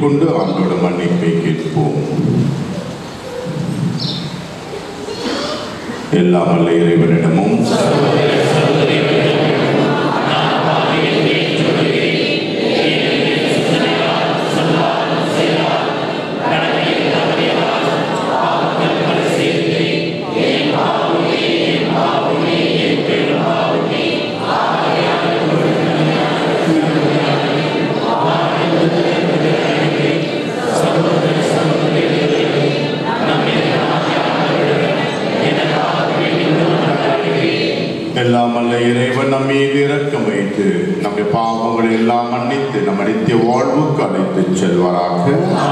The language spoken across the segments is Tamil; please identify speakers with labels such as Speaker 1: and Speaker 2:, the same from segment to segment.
Speaker 1: கொண்டு ஆண்டோட மன்னிப்பை கேட்போம் எல்லாம் வல்ல இறைவனிடமும் எல்லாம் வல்ல இறைவன் நம் மீது இரக்கம் வைத்து நம்முடைய பாவங்களை எல்லாம் மன்னித்து நம்ம நித்திய வாழ்வுக்கு அழைத்துச் செல்வாராக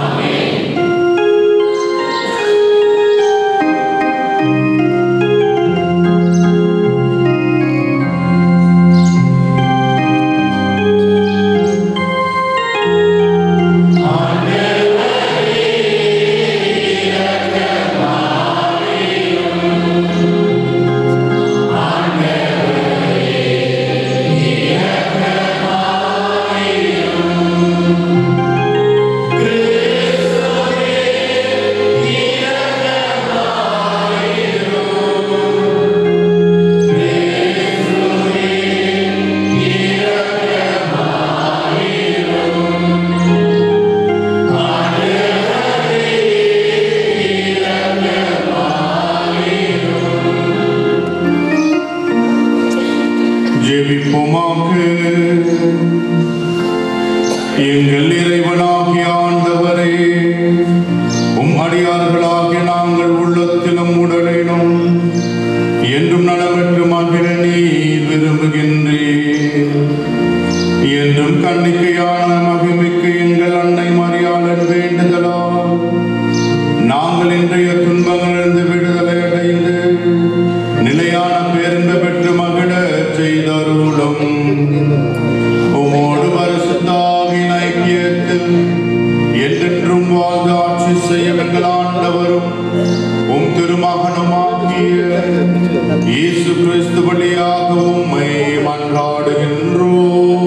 Speaker 1: ஜெபிப்போமாக எங்கள் இறைவனாகிய ஆண்டவரே உம் அடியார்களாகிய நாங்கள் உள்ளத்திலும் உடலிலும் என்றும் நலமற்று மகிழ நீர் விரும்புகின்றேன் என்றும் கண்ணிக்கையான மகிமைக்கு எங்கள் அன்னை மரியாளன் வேண்டுதலால் நாங்கள் இன்றைய துன்பங்களிலிருந்து விடுதலை அடைந்து நிலையான பேருந்து பெற்று மகிழ செய்தருளும் உமோடு பரிசுத்தாவின் ஐக்கியத்தில் என்றென்றும் வாழ்ந்து ஆட்சி செய்ய எங்கள் ஆண்டவரும் உம் திருமகனுமாகிய இயேசு கிறிஸ்து வழியாக உம்மை மன்றாடுகின்றோம்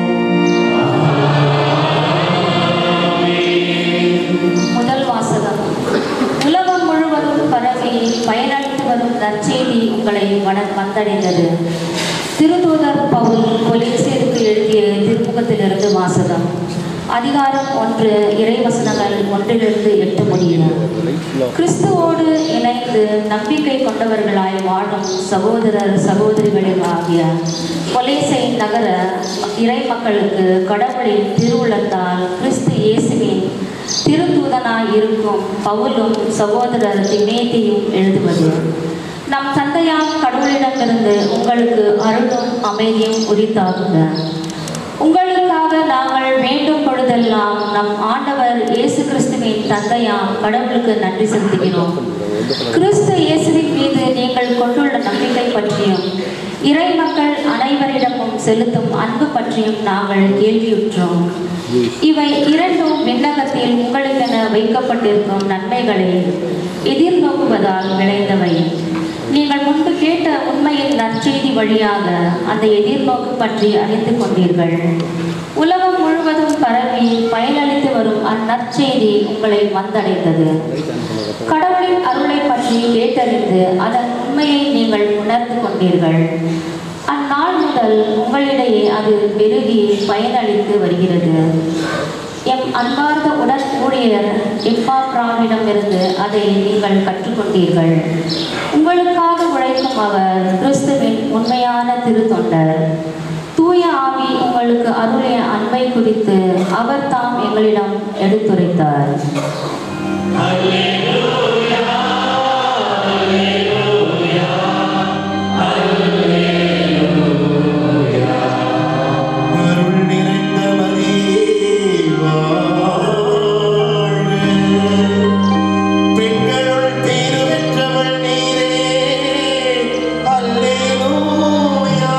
Speaker 2: முதல் வாசகம் உலகம் முழுவதும் பரவி பயனளித்து வரும் நற்செய்தி உங்களை வன வந்தடைந்தது திருதூதர் பவுல் கொலேசியருக்கு எழுதிய திருமுகத்திலிருந்து வாசகம் அதிகாரம் ஒன்று இறைவசனங்கள் ஒன்றிலிருந்து எட்டு முடியும் கிறிஸ்துவோடு இணைந்து நம்பிக்கை கொண்டவர்களாய் வாழும் சகோதரர் சகோதரிகளில் ஆகிய கொலேசை நகர இறை மக்களுக்கு கடவுளின் திருவுளத்தால் கிறிஸ்து இயேசுவின் திருத்தூதனாய் இருக்கும் பவுலும் சகோதரர் திமேத்தியும் எழுதுவது நம் தந்தையாம் கடவுளிடமிருந்து உங்களுக்கு அருளும் அமைதியும் உரித்தாகுக உங்களுக்காக நாங்கள் வேண்டும் பொழுதெல்லாம் நம் ஆண்டவர் இயேசு கிறிஸ்துவின் தந்தையாம் கடவுளுக்கு நன்றி செலுத்துகிறோம் கிறிஸ்து இயேசுவின் மீது நீங்கள் கொண்டுள்ள நம்பிக்கை பற்றியும் இறை மக்கள் அனைவரிடமும் செலுத்தும் அன்பு பற்றியும் நாங்கள் கேள்வியுற்றோம் இவை இரண்டும் விண்ணகத்தில் உங்களுக்கென வைக்கப்பட்டிருக்கும் நன்மைகளை எதிர்நோக்குவதால் விளைந்தவை நீங்கள் முன்பு கேட்ட உண்மையின் நற்செய்தி வழியாக அந்த எதிர்நோக்கு பற்றி அறிந்து கொண்டீர்கள் உலகம் முழுவதும் பரவி பயனளித்து வரும் அந்நற்செய்தி உங்களை வந்தடைந்தது கடவுளின் அருளை பற்றி கேட்டறிந்து அதன் உண்மையை நீங்கள் உணர்ந்து கொண்டீர்கள் அந்நாள் முதல் உங்களிடையே அது பெருகி பயனளித்து வருகிறது எம் அன்பார்ந்த உடன் ஊழியர் இருந்து அதை நீங்கள் கற்றுக்கொண்டீர்கள் உங்களுக்காக உழைக்கும் அவர் கிறிஸ்துவின் உண்மையான திருத்தொண்டர் தூய ஆவி உங்களுக்கு அருளிய அன்பை குறித்து அவர் தாம் எங்களிடம் எடுத்துரைத்தார்
Speaker 3: அருள் நிறைந்த மரியே வாழ்க. பெண்களுள் பேறு பெற்றவள் நீரே. அல்லேலூயா.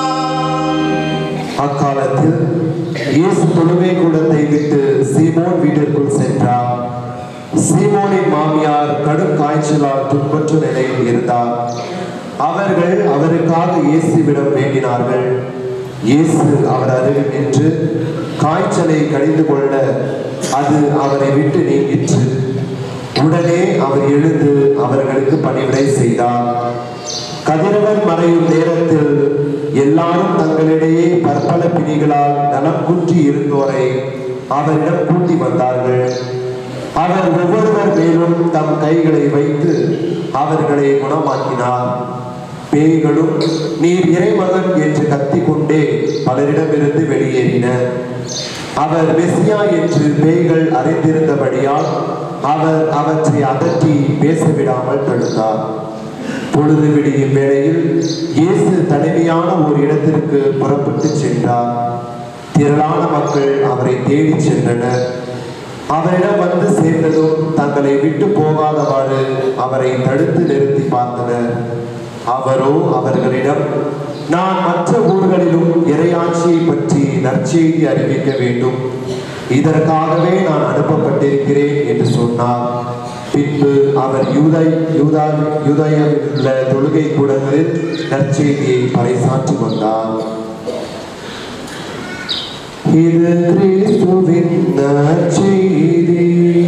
Speaker 4: அக்காலத்தில் இயேசு தொழுகை கூடத்தை விட்டு சீமோன் வீட்டிற்குள் சென்றார் சீமோனின் மாமியார் கடும் காய்ச்சலால் துன்பற்ற நிலையில் இருந்தார் அவர்கள் அவருக்காக இயேசுவிடம் வேண்டினார்கள் இயேசு அவர் அருகில் நின்று காய்ச்சலை கடிந்து கொள்ள அது அவரை விட்டு நீங்கிற்று உடனே அவர் எழுந்து அவர்களுக்கு பணிவிடை செய்தார் கதிரவன் மறையும் நேரத்தில் எல்லாரும் தங்களிடையே பற்பல பிணிகளால் நலம் குன்றி இருந்தோரை அவரிடம் கூட்டி வந்தார்கள் அவர் ஒவ்வொருவர் மேலும் தம் கைகளை வைத்து அவர்களை குணமாக்கினார் பேய்களும் நீர் இறைமகன் என்று கத்திக்கொண்டே பலரிடமிருந்து வெளியேறின அவர் மெசியா என்று பேய்கள் அறிந்திருந்தபடியால் அவர் அவற்றை அதட்டி பேச விடாமல் தடுத்தார் பொழுது விடியும் வேளையில் இயேசு தனிமையான ஒரு இடத்திற்கு புறப்பட்டு சென்றார் திரளான மக்கள் அவரை தேடிச் சென்றனர் அவரிடம் வந்து சேர்ந்ததும் தங்களை விட்டு போகாதவாறு அவரை தடுத்து நிறுத்தி பார்த்தனர் அவரோ அவர்களிடம் நான் மற்ற ஊர்களிலும் இறையாட்சியை பற்றி நற்செய்தி அறிவிக்க வேண்டும் இதற்காகவே நான் அனுப்பப்பட்டிருக்கிறேன் என்று சொன்னார் பின்பு அவர் யூதை யூதா யூதயாவில் உள்ள தொழுகை கூடங்களில் நற்செய்தியை பறைசாற்றி வந்தார் இது கிறிஸ்துவின் நற்செய்தி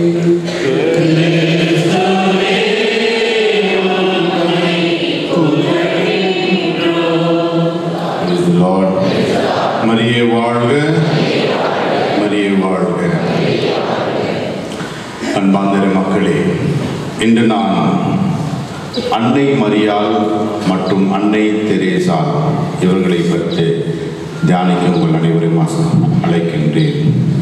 Speaker 1: Praise the Lord. மரியே வாழ்க மரியே வாழ்க அன்பார்ந்த மக்களே இன்று நான் அன்னை மரியாள் மற்றும் அன்னை தெரேசா இவர்களை பற்றி தியானிக்க உங்கள் அனைவரையும் ஆசை- அழைக்கின்றேன்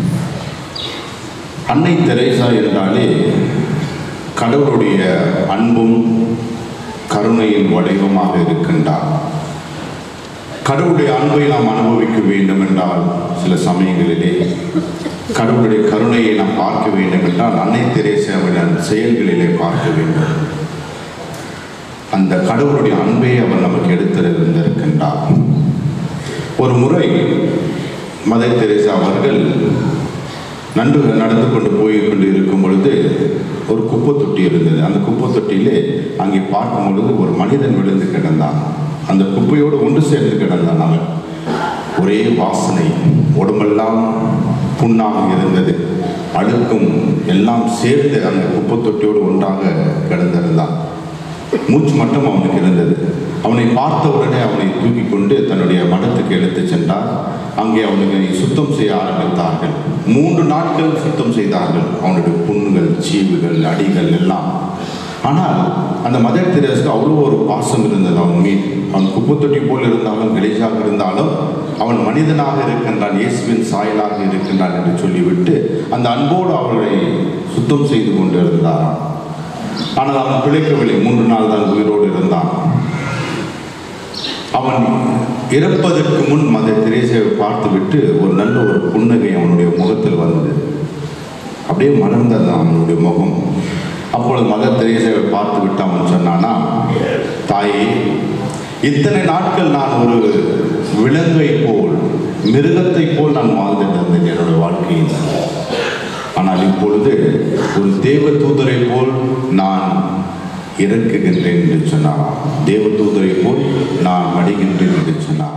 Speaker 1: அன்னை தெரேசா என்றாலே கடவுளுடைய அன்பும் கருணையின் வடிவமாக இருக்கின்றார் கடவுளுடைய அன்பை நாம் அனுபவிக்க வேண்டும் என்றால் சில சமயங்களிலே கடவுளுடைய கருணையை நாம் பார்க்க வேண்டும் என்றால் அன்னை தெரேசாவின் செயல்களிலே பார்க்க வேண்டும் அந்த கடவுளுடைய அன்பை அவர் நமக்கு எடுத்திருந்திருக்கின்றார் ஒரு முறை மதர் தெரேசா அவர்கள் நன்று நடந்து கொண்டு போய் கொண்டு இருக்கும் பொழுது ஒரு குப்பை தொட்டி இருந்தது அந்த குப்பை தொட்டியிலே அங்கே பார்க்கும் பொழுது ஒரு மனிதன் விழுந்து கிடந்தான் அந்த குப்பையோடு ஒன்று சேர்ந்து கிடந்தான் அவன் ஒரே வாசனை உடம்பெல்லாம் புண்ணாக இருந்தது அழுக்கும் எல்லாம் சேர்ந்து அந்த குப்பை தொட்டியோடு ஒன்றாக கிடந்திருந்தான் மூச்சு மட்டும் அவனுக்கு இருந்தது அவனை பார்த்த உடனே அவனை தூக்கி கொண்டு தன்னுடைய மடத்துக்கு எடுத்துச் சென்றார் அங்கே அவனுக்கு சுத்தம் செய்ய ஆரம்பித்தார்கள் மூன்று நாட்கள் சுத்தம் செய்தார்கள் அவனுடைய புண்ணுகள் சீவுகள் அடிகள் எல்லாம் ஆனால் அந்த மதர் தெரேசுக்கு அவ்வளோ ஒரு பாசம் இருந்தது அவன் மீது அவன் குப்பத்தொட்டி போல் இருந்தாலும் கணேசாக இருந்தாலும் அவன் மனிதனாக இருக்கின்றான் இயேசுவின் சாயலாக இருக்கின்றான் என்று சொல்லிவிட்டு அந்த அன்போடு அவர்களை சுத்தம் செய்து கொண்டு இருந்தாராம் ஆனால் அவன் பிழைக்கவில்லை மூன்று நாள் தான் உயிரோடு இருந்தான் அவன் இறப்பதற்கு முன் மத திரேசாவை பார்த்துவிட்டு ஒரு நல்ல ஒரு புன்னகை அவனுடைய முகத்தில் வந்தது அப்படியே மலர்ந்தது அவனுடைய முகம் அப்பொழுது மதர் தெரேசாவை பார்த்து விட்டு அவன் சொன்னானா தாயே இத்தனை நாட்கள் நான் ஒரு விலங்கை போல் மிருகத்தை போல் நான் வாழ்ந்துட்டு இருந்தேன் என்னுடைய வாழ்க்கையில் ஆனால் இப்பொழுது ஒரு தேவ தூதரை போல் நான் இறக்குகின்றேன் என்று சொன்னாராம் தேவ தூதரை போல் நான் மடிகின்றேன் என்று சொன்னார்